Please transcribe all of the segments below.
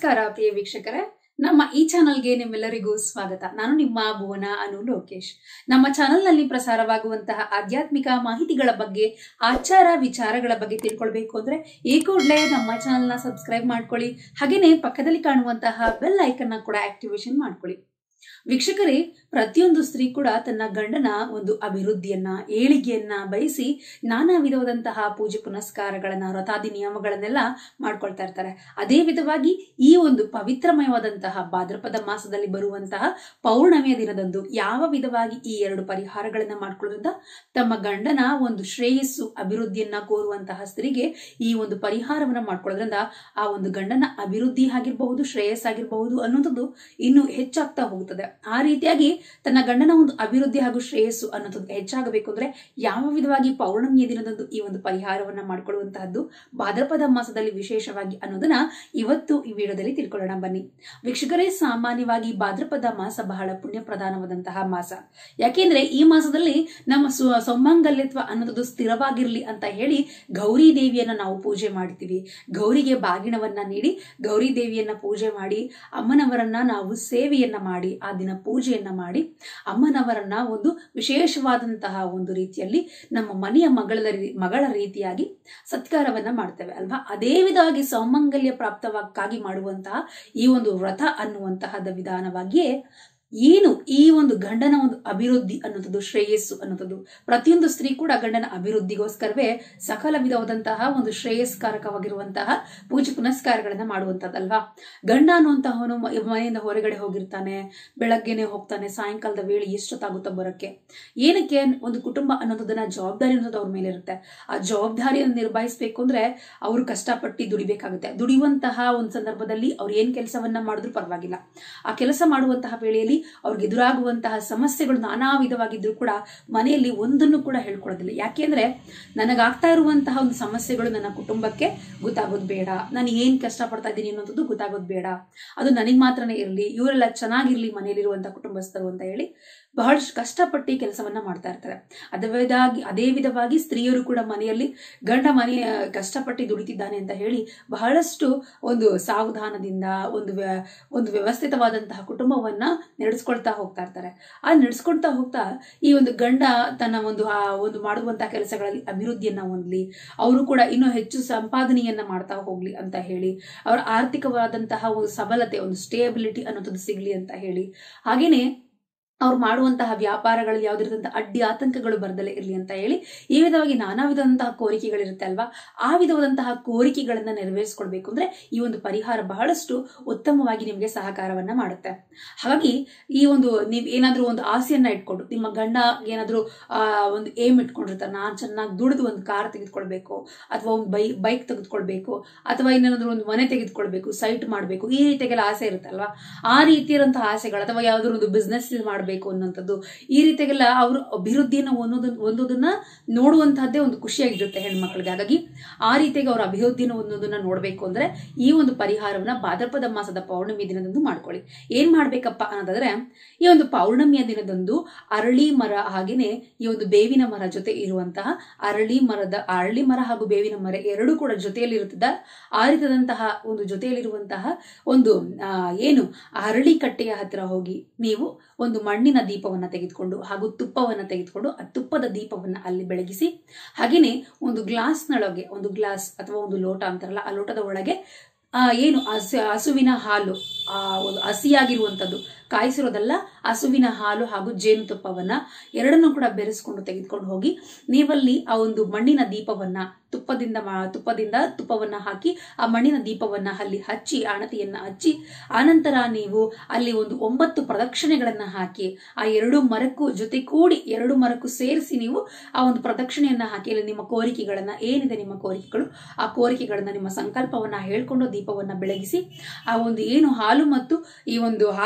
ನಮಸ್ಕಾರ ಪ್ರಿಯ ವೀಕ್ಷಕರೇ ನಮ್ಮ ಈ ಚಾನಲ್ಗೆ ನಿಮ್ಮೆಲ್ಲರಿಗೂ ಸ್ವಾಗತ ನಾನು ನಿಮ್ಮ ಭುವನ ಅನು ಲೋಕೇಶ್ ನಮ್ಮ ಚಾನೆಲ್ನಲ್ಲಿ ಪ್ರಸಾರವಾಗುವಂತಹ ಆಧ್ಯಾತ್ಮಿಕ ಮಾಹಿತಿಗಳ ಬಗ್ಗೆ ಆಚಾರ ವಿಚಾರಗಳ ಬಗ್ಗೆ ತಿಳ್ಕೊಳ್ಬೇಕು ಅಂದ್ರೆ ಈ ಕೂಡಲೇ ನಮ್ಮ ಚಾನೆಲ್ನ ಸಬ್ಸ್ಕ್ರೈಬ್ ಮಾಡ್ಕೊಳ್ಳಿ ಹಾಗೇನೆ ಪಕ್ಕದಲ್ಲಿ ಕಾಣುವಂತಹ ಬೆಲ್ ಐಕನ್ನ ಕೂಡ ಆಕ್ಟಿವೇಶನ್ ಮಾಡ್ಕೊಳ್ಳಿ ವೀಕ್ಷಕರೇ ಪ್ರತಿಯೊಂದು ಸ್ತ್ರೀ ಕೂಡ ತನ್ನ ಗಂಡನ ಒಂದು ಅಭಿವೃದ್ಧಿಯನ್ನ ಏಳಿಗೆಯನ್ನ ಬಯಸಿ ನಾನಾ ವಿಧವಾದಂತಹ ಪೂಜೆ ಪುನಸ್ಕಾರಗಳನ್ನ ವ್ರತಾದಿ ನಿಯಮಗಳನ್ನೆಲ್ಲ ಮಾಡ್ಕೊಳ್ತಾ ಇರ್ತಾರೆ ಅದೇ ವಿಧವಾಗಿ ಈ ಒಂದು ಪವಿತ್ರಮಯವಾದಂತಹ ಭಾದ್ರಪದ ಮಾಸದಲ್ಲಿ ಬರುವಂತಹ ಪೌರ್ಣಮಿಯ ದಿನದಂದು ಯಾವ ವಿಧವಾಗಿ ಈ ಎರಡು ಪರಿಹಾರಗಳನ್ನ ಮಾಡ್ಕೊಳ್ಳೋದ್ರಿಂದ ತಮ್ಮ ಗಂಡನ ಒಂದು ಶ್ರೇಯಸ್ಸು ಅಭಿವೃದ್ಧಿಯನ್ನ ಕೋರುವಂತಹ ಸ್ತ್ರೀಗೆ ಈ ಒಂದು ಪರಿಹಾರವನ್ನ ಮಾಡ್ಕೊಳ್ಳೋದ್ರಿಂದ ಆ ಒಂದು ಗಂಡನ ಅಭಿವೃದ್ಧಿ ಆಗಿರಬಹುದು ಶ್ರೇಯಸ್ ಆಗಿರಬಹುದು ಅನ್ನೋಂಥದ್ದು ಇನ್ನು ಹೆಚ್ಚಾಗ್ತಾ ಹೋಗುತ್ತದೆ ಆ ರೀತಿಯಾಗಿ ತನ್ನ ಗಂಡನ ಒಂದು ಅಭಿವೃದ್ಧಿ ಹಾಗೂ ಶ್ರೇಯಸ್ಸು ಅನ್ನೋದು ಹೆಚ್ಚಾಗಬೇಕು ಅಂದ್ರೆ ಯಾವ ವಿಧವಾಗಿ ಪೌರ್ಣಮಿಯ ದಿನದಂದು ಈ ಒಂದು ಪರಿಹಾರವನ್ನ ಮಾಡಿಕೊಳ್ಳುವಂತಹದ್ದು ಭಾದ್ರಪದ ಮಾಸದಲ್ಲಿ ವಿಶೇಷವಾಗಿ ಅನ್ನೋದನ್ನ ಇವತ್ತು ಈ ವಿಡಿಯೋದಲ್ಲಿ ತಿಳ್ಕೊಳ್ಳೋಣ ಬನ್ನಿ ವೀಕ್ಷಕರೇ ಸಾಮಾನ್ಯವಾಗಿ ಭಾದ್ರಪದ ಮಾಸ ಬಹಳ ಪುಣ್ಯ ಪ್ರಧಾನವಾದಂತಹ ಮಾಸ ಯಾಕೆಂದ್ರೆ ಈ ಮಾಸದಲ್ಲಿ ನಮ್ಮ ಸು- ಸೌಮಂಗಲ್ಯತ್ವ ಅನ್ನೋದು ಸ್ಥಿರವಾಗಿರ್ಲಿ ಅಂತ ಹೇಳಿ ಗೌರಿ ದೇವಿಯನ್ನ ನಾವು ಪೂಜೆ ಮಾಡ್ತೀವಿ ಗೌರಿಗೆ ಬಾಗಿಣವನ್ನ ನೀಡಿ ಗೌರಿ ದೇವಿಯನ್ನ ಪೂಜೆ ಮಾಡಿ ಅಮ್ಮನವರನ್ನ ನಾವು ಸೇವೆಯನ್ನ ಮಾಡಿ ಆ ದಿನ ಪೂಜೆಯನ್ನ ಮಾಡಿ ಅಮ್ಮನವರನ್ನ ಒಂದು ವಿಶೇಷವಾದಂತಹ ಒಂದು ರೀತಿಯಲ್ಲಿ ನಮ್ಮ ಮನೆಯ ಮಗಳ ರೀ- ಮಗಳ ರೀತಿಯಾಗಿ ಸತ್ಕಾರವನ್ನ ಮಾಡ್ತೇವೆ ಅಲ್ವಾ ಅದೇ ವಿಧವಾಗಿ ಸೌಮಂಗಲ್ಯ ಪ್ರಾಪ್ತವಕ್ಕಾಗಿ ಮಾಡುವಂತಹ ಈ ಒಂದು ವ್ರತ ಅನ್ನುವಂತಹದ ವಿಧಾನವಾಗಿಯೇ ಏನು ಈ ಒಂದು ಗಂಡನ ಒಂದು ಅಭಿವೃದ್ಧಿ ಅನ್ನುವಂಥದ್ದು ಶ್ರೇಯಸ್ಸು ಅನ್ನುವಂಥದ್ದು ಪ್ರತಿಯೊಂದು ಸ್ತ್ರೀ ಕೂಡ ಗಂಡನ ಅಭಿವೃದ್ಧಿಗೋಸ್ಕರವೇ ಸಕಲ ವಿಧವಾದಂತಹ ಒಂದು ಶ್ರೇಯಸ್ಕಾರಕವಾಗಿರುವಂತಹ ಪೂಜೆ ಪುನಸ್ಕಾರಗಳನ್ನ ಮಾಡುವಂತದ್ದಲ್ವಾ ಗಂಡ ಅನ್ನುವಂತಹವನು ಮ- ಮನೆಯಿಂದ ಹೊರಗಡೆ ಹೋಗಿರ್ತಾನೆ ಬೆಳಗ್ಗೆನೆ ಹೋಗ್ತಾನೆ ಸಾಯಂಕಾಲದ ವೇಳೆ ಎಷ್ಟೊತ್ತಾಗುತ್ತೋ ಬರೋಕ್ಕೆ ಏನಕ್ಕೆ ಒಂದು ಕುಟುಂಬ ಅನ್ನೋದನ್ನ ಜವಾಬ್ದಾರಿ ಅನ್ನೋದು ಅವ್ರ ಮೇಲೆ ಇರುತ್ತೆ ಆ ಜವಾಬ್ದಾರಿಯನ್ನು ನಿರ್ವಹಿಸಬೇಕು ಅಂದ್ರೆ ಅವರು ಕಷ್ಟಪಟ್ಟು ದುಡಿಬೇಕಾಗುತ್ತೆ ದುಡಿಯುವಂತಹ ಒಂದು ಸಂದರ್ಭದಲ್ಲಿ ಅವ್ರು ಏನ್ ಕೆಲಸವನ್ನ ಮಾಡಿದ್ರು ಪರವಾಗಿಲ್ಲ ಆ ಕೆಲಸ ಮಾಡುವಂತಹ ವೇಳೆಯಲ್ಲಿ ಅವ್ರಿಗೆ ಎದುರಾಗುವಂತಹ ಸಮಸ್ಯೆಗಳು ನಾನಾ ವಿಧವಾಗಿದ್ರು ಕೂಡ ಮನೆಯಲ್ಲಿ ಒಂದನ್ನು ಕೂಡ ಹೇಳ್ಕೊಳ್ಳೋದಿಲ್ಲ ಯಾಕೆಂದ್ರೆ ನನಗಾಗ್ತಾ ಇರುವಂತಹ ಒಂದು ಸಮಸ್ಯೆಗಳು ನನ್ನ ಕುಟುಂಬಕ್ಕೆ ಗೊತ್ತಾಗೋದು ಬೇಡ ನಾನು ಏನ್ ಕಷ್ಟ ಪಡ್ತಾ ಇದ್ದೀನಿ ಅನ್ನೋದು ಗೊತ್ತಾಗೋದು ಬೇಡ ಅದು ನನಗೆ ಮಾತ್ರನೇ ಇರಲಿ ಇವರೆಲ್ಲ ಚೆನ್ನಾಗಿರ್ಲಿ ಮನೆಯಲ್ಲಿರುವಂತಹ ಕುಟುಂಬಸ್ಥರು ಅಂತ ಹೇಳಿ ಬಹಳಷ್ಟು ಕಷ್ಟಪಟ್ಟು ಈ ಕೆಲಸವನ್ನ ಮಾಡ್ತಾ ಇರ್ತಾರೆ ಅದೇ ವಿಧವಾಗಿ ಅದೇ ವಿಧವಾಗಿ ಸ್ತ್ರೀಯರು ಕೂಡ ಮನೆಯಲ್ಲಿ ಗಂಡ ಮನೆ ಕಷ್ಟಪಟ್ಟು ದುಡಿತಿದ್ದಾನೆ ಅಂತ ಹೇಳಿ ಬಹಳಷ್ಟು ಒಂದು ಸಾವಧಾನದಿಂದ ಒಂದು ವ್ಯ- ಒಂದು ವ್ಯವಸ್ಥಿತವಾದಂತಹ ಕುಟುಂಬವನ್ನ ನಡೆಸ್ಕೊಳ್ತಾ ಹೋಗ್ತಾ ಇರ್ತಾರೆ ಆ ನಡೆಸ್ಕೊಳ್ತಾ ಹೋಗ್ತಾ ಈ ಒಂದು ಗಂಡ ತನ್ನ ಒಂದು ಆ ಒಂದು ಮಾಡುವಂತಹ ಕೆಲಸಗಳಲ್ಲಿ ಅಭಿವೃದ್ಧಿಯನ್ನ ಹೊಂದಲಿ ಅವರು ಕೂಡ ಇನ್ನೂ ಹೆಚ್ಚು ಸಂಪಾದನೆಯನ್ನ ಮಾಡ್ತಾ ಹೋಗ್ಲಿ ಅಂತ ಹೇಳಿ ಅವರ ಆರ್ಥಿಕವಾದಂತಹ ಒಂದು ಸಬಲತೆ ಒಂದು ಸ್ಟೇಬಿಲಿಟಿ ಅನ್ನೋದು ಸಿಗ್ಲಿ ಅಂತ ಹೇಳಿ ಹಾಗೇನೆ ಅವ್ರು ಮಾಡುವಂತಹ ವ್ಯಾಪಾರಗಳಲ್ಲಿ ಯಾವುದೇ ರೀತಿಯಂತಹ ಅಡ್ಡಿ ಆತಂಕಗಳು ಬರದಲೇ ಇರಲಿ ಅಂತ ಹೇಳಿ ಈ ವಿಧವಾಗಿ ನಾನಾ ವಿಧವಾದಂತಹ ಕೋರಿಕೆಗಳಿರುತ್ತೆ ಅಲ್ವಾ ಆ ವಿಧವಾದಂತಹ ಕೋರಿಕೆಗಳನ್ನ ನೆರವೇರಿಸ್ಕೊಳ್ಬೇಕು ಅಂದ್ರೆ ಈ ಒಂದು ಪರಿಹಾರ ಬಹಳಷ್ಟು ಉತ್ತಮವಾಗಿ ನಿಮಗೆ ಸಹಕಾರವನ್ನ ಮಾಡುತ್ತೆ ಹಾಗಾಗಿ ಈ ಒಂದು ನೀವು ಏನಾದ್ರೂ ಒಂದು ಆಸೆಯನ್ನ ಇಟ್ಕೊಂಡು ನಿಮ್ಮ ಗಂಡ ಏನಾದ್ರೂ ಆ ಒಂದು ಏಮ್ ಇಟ್ಕೊಂಡಿರ್ತಾರೆ ನಾನು ಚೆನ್ನಾಗಿ ದುಡಿದು ಒಂದು ಕಾರ್ ತೆಗೆದುಕೊಳ್ಬೇಕು ಅಥವಾ ಒಂದು ಬೈ ಬೈಕ್ ತೆಗೆದುಕೊಳ್ಬೇಕು ಅಥವಾ ಇನ್ನೇನಾದ್ರೂ ಒಂದು ಮನೆ ತೆಗೆದುಕೊಳ್ಬೇಕು ಸೈಟ್ ಮಾಡಬೇಕು ಈ ರೀತಿಯಾಗೆಲ್ಲ ಆಸೆ ಇರುತ್ತಲ್ವಾ ಆ ರೀತಿಯಾದಂತಹ ಆಸೆಗಳು ಅಥವಾ ಯಾವ್ದಾದ್ರು ಒಂದು ಬಿಸ್ನೆಸ್ ಮಾಡಬೇಕು ಅನ್ನೋಂಥದ್ದು ಈ ರೀತಿಯಾಗೆಲ್ಲ ಅವರು ಅಭಿವೃದ್ಧಿಯನ್ನು ಒಂದೊಂದು ಒಂದೊಂದನ್ನ ನೋಡುವಂತಹದ್ದೇ ಒಂದು ಖುಷಿಯಾಗಿರುತ್ತೆ ಹೆಣ್ಮಕ್ಳಿಗೆ ಹಾಗಾಗಿ ಆ ರೀತಿಯಾಗಿ ಅವರ ಅಭಿವೃದ್ಧಿಯನ್ನು ಒಂದೊಂದನ್ನ ನೋಡಬೇಕು ಅಂದ್ರೆ ಈ ಒಂದು ಪರಿಹಾರವನ್ನ ಭಾದ್ರಪದ ಮಾಸದ ಪೌರ್ಣಮಿ ದಿನದಂದು ಮಾಡ್ಕೊಳ್ಳಿ ಏನ್ ಮಾಡ್ಬೇಕಪ್ಪ ಅನ್ನೋದಾದ್ರೆ ಈ ಒಂದು ಪೌರ್ಣಮಿಯ ದಿನದಂದು ಅರಳಿ ಮರ ಹಾಗೇನೆ ಈ ಒಂದು ಬೇವಿನ ಮರ ಜೊತೆ ಇರುವಂತಹ ಅರಳಿ ಮರದ ಅರಳಿ ಮರ ಹಾಗೂ ಬೇವಿನ ಮರ ಎರಡೂ ಕೂಡ ಜೊತೆಯಲ್ಲಿ ಇರುತ್ತದ ಆ ರೀತಿಯಾದಂತಹ ಒಂದು ಜೊತೆಯಲ್ಲಿರುವಂತಹ ಒಂದು ಆ, ಏನು ಅರಳಿ ಕಟ್ಟೆಯ ಹತ್ತಿರ ಹೋಗಿ ನೀವು ಒಂದು ಮಣ್ಣಿನ ದೀಪವನ್ನ ತೆಗೆದುಕೊಂಡು ಹಾಗೂ ತುಪ್ಪವನ್ನ ತೆಗೆದುಕೊಂಡು ಆ ತುಪ್ಪದ ದೀಪವನ್ನ ಅಲ್ಲಿ ಬೆಳಗಿಸಿ ಹಾಗೇನೆ ಒಂದು ಗ್ಲಾಸ್ನೊಳಗೆ ಒಂದು ಗ್ಲಾಸ್ ಅಥವಾ ಒಂದು ಲೋಟ ಅಂತಾರಲ್ಲ ಆ ಲೋಟದ ಒಳಗೆ ಆ ಏನು ಹಸು ಹಸುವಿನ ಹಾಲು ಆ ಒಂದು ಹಸಿಯಾಗಿರುವಂಥದ್ದು ಕಾಯಿಸಿರೋದಲ್ಲ ಹಸುವಿನ ಹಾಲು ಹಾಗೂ ಜೇನುತುಪ್ಪವನ್ನ ಎರಡನ್ನೂ ಕೂಡ ಬೆರೆಸ್ಕೊಂಡು ತೆಗೆದುಕೊಂಡು ಹೋಗಿ ನೀವಲ್ಲಿ ಆ ಒಂದು ಮಣ್ಣಿನ ದೀಪವನ್ನ ತುಪ್ಪದಿಂದ ಮಾ- ತುಪ್ಪದಿಂದ ತುಪ್ಪವನ್ನ ಹಾಕಿ ಆ ಮಣ್ಣಿನ ದೀಪವನ್ನ ಅಲ್ಲಿ ಹಚ್ಚಿ ಆಣತಿಯನ್ನ ಹಚ್ಚಿ ಆನಂತರ ನೀವು ಅಲ್ಲಿ ಒಂದು ಒಂಬತ್ತು ಪ್ರದಕ್ಷಿಣೆಗಳನ್ನ ಹಾಕಿ ಆ ಎರಡು ಮರಕ್ಕೂ ಜೊತೆ ಕೂಡಿ ಎರಡು ಮರಕ್ಕೂ ಸೇರಿಸಿ ನೀವು ಆ ಒಂದು ಪ್ರದಕ್ಷಿಣೆಯನ್ನ ಹಾಕಿ ಅಲ್ಲಿ ನಿಮ್ಮ ಕೋರಿಕೆಗಳನ್ನ ಏನಿದೆ ನಿಮ್ಮ ಕೋರಿಕೆಗಳು ಆ ಕೋರಿಕೆಗಳನ್ನ ನಿಮ್ಮ ಸಂಕಲ್ಪವನ್ನ ಹೇಳ್ಕೊಂಡು ದೀಪವನ್ನ ಬೆಳಗಿಸಿ ಆ ಒಂದು ಏನು ಹಾಲು ಮತ್ತು ಈ ಒಂದು ಹಾಲು ಮತ್ತು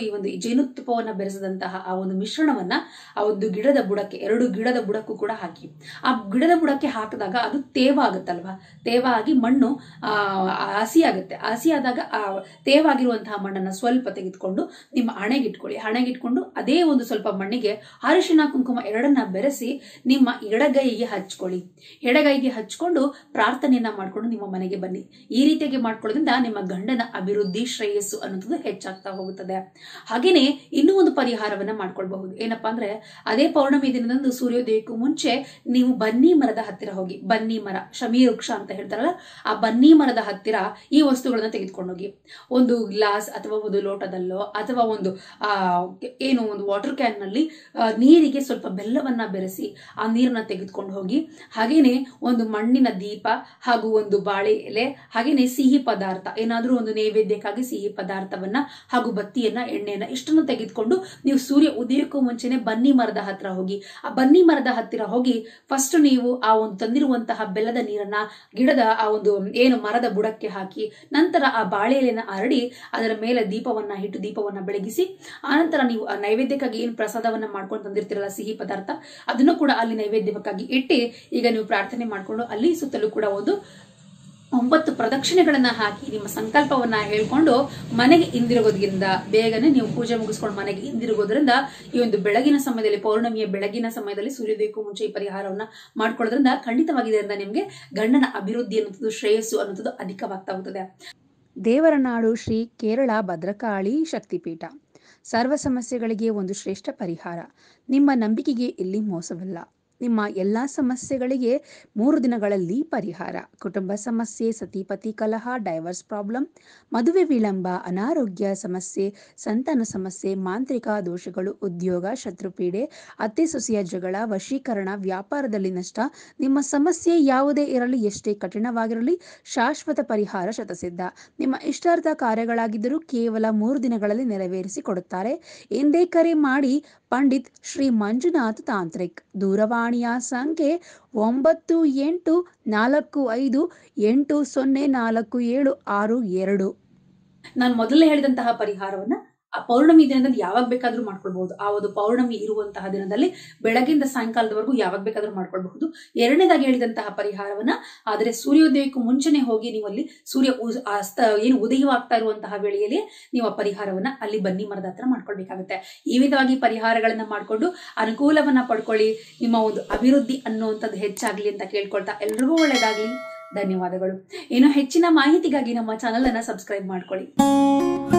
ಈ ಒಂದು ಜೇನುತುಪ್ಪವನ್ನ ಬೆರೆಸಿದಂತಹ ಆ ಒಂದು ಮಿಶ್ರಣವನ್ನ ಆ ಒಂದು ಗಿಡದ ಬುಡಕ್ಕೆ ಎರಡು ಗಿಡದ ಬುಡಕ್ಕೂ ಕೂಡ ಹಾಕಿ ಆ ಗಿಡದ ಬುಡಕ್ಕೆ ಹಾಕಿದಾಗ ಅದು ತೇವ ಆಗುತ್ತಲ್ವಾ ತೇವ ಆಗಿ ಮಣ್ಣು ಆ ಹಸಿ ಆಗುತ್ತೆ ಹಸಿ ಆದಾಗ ಆ ತೇವಾಗಿರುವಂತಹ ಮಣ್ಣನ್ನ ಸ್ವಲ್ಪ ತೆಗೆದುಕೊಂಡು ನಿಮ್ಮ ಹಣೆಗಿಟ್ಕೊಳ್ಳಿ ಹಣೆಗಿಟ್ಕೊಂಡು ಅದೇ ಒಂದು ಸ್ವಲ್ಪ ಮಣ್ಣಿಗೆ ಅರಿಶಿನ ಕುಂಕುಮ ಎರಡನ್ನ ಬೆರೆಸಿ ನಿಮ್ಮ ಎಡಗೈಗೆ ಹಚ್ಕೊಳ್ಳಿ ಎಡಗೈಗೆ ಹಚ್ಕೊಂಡು ಪ್ರಾರ್ಥನೆಯನ್ನ ಮಾಡ್ಕೊಂಡು ನಿಮ್ಮ ಮನೆಗೆ ಬನ್ನಿ ಈ ರೀತಿಯಾಗಿ ಮಾಡ್ಕೊಳ್ಳೋದ್ರಿಂದ ನಿಮ್ಮ ಗಂಡನ ಅಭಿವೃದ್ಧಿ ಶ್ರೇಯಸ್ಸು ಅನ್ನೋದು ಹೆಚ್ಚಾಗ್ತಾ ಹೋಗುತ್ತದೆ ಹಾಗೇನೆ ಇನ್ನೂ ಒಂದು ಪರಿಹಾರವನ್ನ ಮಾಡ್ಕೊಳ್ಬಹುದು ಏನಪ್ಪಾ ಅಂದ್ರೆ ಅದೇ ಪೌರ್ಣಮಿ ದಿನದಂದು ಸೂರ್ಯೋದಯಕ್ಕೂ ಮುಂಚೆ ನೀವು ಬನ್ನಿ ಮರದ ಹತ್ತಿರ ಹೋಗಿ ಬನ್ನಿ ಮರ ಶಮೀ ವೃಕ್ಷ ಅಂತ ಹೇಳ್ತಾರಲ್ಲ ಆ ಬನ್ನಿ ಮರದ ಹತ್ತಿರ ಈ ವಸ್ತುಗಳನ್ನ ತೆಗೆದುಕೊಂಡು ಹೋಗಿ ಒಂದು ಗ್ಲಾಸ್ ಅಥವಾ ಒಂದು ಲೋಟದಲ್ಲೋ ಅಥವಾ ಒಂದು ಆ ಏನು ಒಂದು ವಾಟರ್ ಕ್ಯಾನ್ ನಲ್ಲಿ ಆ, ನೀರಿಗೆ ಸ್ವಲ್ಪ ಬೆಲ್ಲವನ್ನ ಬೆರೆಸಿ ಆ ನೀರನ್ನ ತೆಗೆದುಕೊಂಡು ಹೋಗಿ ಹಾಗೇನೆ ಒಂದು ಮಣ್ಣಿನ ದೀಪ ಹಾಗೂ ಒಂದು ಬಾಳೆ ಎಲೆ ಹಾಗೇನೆ ಸಿಹಿ ಪದಾರ್ಥ ಏನಾದ್ರೂ ಒಂದು ನೈವೇದ್ಯಕ್ಕಾಗಿ ಸಿಹಿ ಪದಾರ್ಥವನ್ನ ಹಾಗೂ ಬತ್ತಿಯನ್ನ ಎಣ್ಣೆಯನ್ನ ಇಷ್ಟನ್ನು ತೆಗೆದುಕೊಂಡು ನೀವು ಸೂರ್ಯ ಉದಯಕ್ಕೂ ಮುಂಚೆನೆ ಬನ್ನಿ ಮರದ ಹತ್ರ ಹೋಗಿ ಆ ಬನ್ನಿ ಮರದ ಹತ್ತಿರ ಹೋಗಿ ಫಸ್ಟ್ ನೀವು ಆ ಒಂದು ತಂದಿರುವಂತಹ ಬೆಲ್ಲದ ನೀರನ್ನ ಗಿಡದ ಆ ಒಂದು ಏನು ಮರದ ಬುಡಕ್ಕೆ ಹಾಕಿ ನಂತರ ಆ ಬಾಳೆ ಎಲೆನ ಹರಡಿ ಅದರ ಮೇಲೆ ದೀಪವನ್ನ ಇಟ್ಟು ದೀಪವನ್ನ ಬೆಳಗಿಸಿ ಆನಂತರ ನೀವು ಆ ನೈವೇದ್ಯಕ್ಕಾಗಿ ಏನು ಪ್ರಸಾದವನ್ನ ಮಾಡ್ಕೊಂಡು ತಂದಿರ್ತೀರಲ್ಲ ಸಿಹಿ ಪದಾರ್ಥ ಅದನ್ನು ಕೂಡ ಅಲ್ಲಿ ನೈವೇದ್ಯಕ್ಕಾಗಿ ಇಟ್ಟು ಈಗ ನೀವು ಪ್ರಾರ್ಥನೆ ಮಾಡ್ಕೊಂಡು ಅಲ್ಲಿ ಸುತ್ತಲೂ ಕೂಡ ಒಂದು ಒಂಬತ್ತು ಪ್ರದಕ್ಷಿಣೆಗಳನ್ನ ಹಾಕಿ ನಿಮ್ಮ ಸಂಕಲ್ಪವನ್ನ ಹೇಳ್ಕೊಂಡು ಮನೆಗೆ ಹಿಂದಿರುಗೋದ್ರಿಂದ ಬೇಗನೆ ನೀವು ಪೂಜೆ ಮುಗಿಸ್ಕೊಂಡು ಮನೆಗೆ ಹಿಂದಿರುಗೋದ್ರಿಂದ ಈ ಒಂದು ಬೆಳಗಿನ ಸಮಯದಲ್ಲಿ ಪೌರ್ಣಮಿಯ ಬೆಳಗಿನ ಸಮಯದಲ್ಲಿ ಸೂರ್ಯೋದಯಕ್ಕೂ ಮುಂಚೆ ಈ ಪರಿಹಾರವನ್ನ ಮಾಡ್ಕೊಳ್ಳೋದ್ರಿಂದ ಖಂಡಿತವಾಗಿ ಇದರಿಂದ ನಿಮಗೆ ಗಂಡನ ಅಭಿವೃದ್ಧಿ ಅನ್ನೋದು ಶ್ರೇಯಸ್ಸು ಅನ್ನೋದು ಅಧಿಕವಾಗ್ತಾ ಹೋಗ್ತದೆ ದೇವರ ನಾಡು ಶ್ರೀ ಕೇರಳ ಭದ್ರಕಾಳಿ ಶಕ್ತಿಪೀಠ ಸರ್ವ ಸಮಸ್ಯೆಗಳಿಗೆ ಒಂದು ಶ್ರೇಷ್ಠ ಪರಿಹಾರ ನಿಮ್ಮ ನಂಬಿಕೆಗೆ ಇಲ್ಲಿ ಮೋಸವಿಲ್ಲ ನಿಮ್ಮ ಎಲ್ಲ ಸಮಸ್ಯೆಗಳಿಗೆ ಮೂರು ದಿನಗಳಲ್ಲಿ ಪರಿಹಾರ ಕುಟುಂಬ ಸಮಸ್ಯೆ ಸತಿಪತಿ ಕಲಹ ಡೈವರ್ಸ್ ಪ್ರಾಬ್ಲಮ್ ಮದುವೆ ವಿಳಂಬ ಅನಾರೋಗ್ಯ ಸಮಸ್ಯೆ ಸಂತಾನ ಸಮಸ್ಯೆ ಮಾಂತ್ರಿಕ ದೋಷಗಳು ಉದ್ಯೋಗ ಶತ್ರುಪೀಡೆ ಅತ್ತೆ ಸೊಸೆಯ ಜಗಳ ವಶೀಕರಣ ವ್ಯಾಪಾರದಲ್ಲಿ ನಷ್ಟ ನಿಮ್ಮ ಸಮಸ್ಯೆ ಯಾವುದೇ ಇರಲಿ ಎಷ್ಟೇ ಕಠಿಣವಾಗಿರಲಿ ಶಾಶ್ವತ ಪರಿಹಾರ ಶತಸಿದ್ಧ ನಿಮ್ಮ ಇಷ್ಟಾರ್ಥ ಕಾರ್ಯಗಳಾಗಿದ್ದರೂ ಕೇವಲ ಮೂರು ದಿನಗಳಲ್ಲಿ ನೆರವೇರಿಸಿ ಕೊಡುತ್ತಾರೆ ಎಂದೇ ಕರೆ ಮಾಡಿ ಪಂಡಿತ್ ಶ್ರೀ ಮಂಜುನಾಥ್ ತಾಂತ್ರಿಕ್ ದೂರವಾಣಿಯ ಸಂಖ್ಯೆ ಒಂಬತ್ತು ಎಂಟು ನಾಲ್ಕು ಐದು ಎಂಟು ಸೊನ್ನೆ ನಾಲ್ಕು ಏಳು ಆರು ಎರಡು ನಾನು ಮೊದಲೇ ಹೇಳಿದಂತಹ ಪರಿಹಾರವನ್ನ ಆ ಪೌರ್ಣಮಿ ದಿನದಲ್ಲಿ ಯಾವಾಗ ಬೇಕಾದ್ರೂ ಮಾಡ್ಕೊಳ್ಬಹುದು ಆ ಒಂದು ಪೌರ್ಣಮಿ ಇರುವಂತಹ ದಿನದಲ್ಲಿ ಬೆಳಗಿಂದ ಸಾಯಂಕಾಲದವರೆಗೂ ಯಾವಾಗ ಬೇಕಾದ್ರೂ ಮಾಡ್ಕೊಳ್ಬಹುದು ಎರಡನೇದಾಗಿ ಹೇಳಿದಂತಹ ಪರಿಹಾರವನ್ನ ಆದರೆ ಸೂರ್ಯೋದಯಕ್ಕೂ ಮುಂಚೆನೆ ಹೋಗಿ ನೀವು ಅಲ್ಲಿ ಸೂರ್ಯ ಉ- ಅಸ್ತ ಏನು ಉದಯವಾಗ್ತಾ ಇರುವಂತಹ ವೇಳೆಯಲ್ಲಿ ನೀವು ಆ ಪರಿಹಾರವನ್ನ ಅಲ್ಲಿ ಬನ್ನಿ ಮರದ ಹತ್ರ ಮಾಡ್ಕೊಳ್ಬೇಕಾಗುತ್ತೆ ಈ ವಿಧವಾಗಿ ಪರಿಹಾರಗಳನ್ನ ಮಾಡ್ಕೊಂಡು ಅನುಕೂಲವನ್ನ ಪಡ್ಕೊಳ್ಳಿ ನಿಮ್ಮ ಒಂದು ಅಭಿವೃದ್ಧಿ ಅನ್ನುವಂಥದ್ದು ಹೆಚ್ಚಾಗ್ಲಿ ಅಂತ ಕೇಳ್ಕೊಳ್ತಾ ಎಲ್ರಿಗೂ ಒಳ್ಳೇದಾಗ್ಲಿ ಧನ್ಯವಾದಗಳು ಇನ್ನು ಹೆಚ್ಚಿನ ಮಾಹಿತಿಗಾಗಿ ನಮ್ಮ ಚಾನಲ್ ಅನ್ನ ಸಬ್ಸ್ಕ್ರೈಬ್ ಮಾಡ್ಕೊಳ್ಳಿ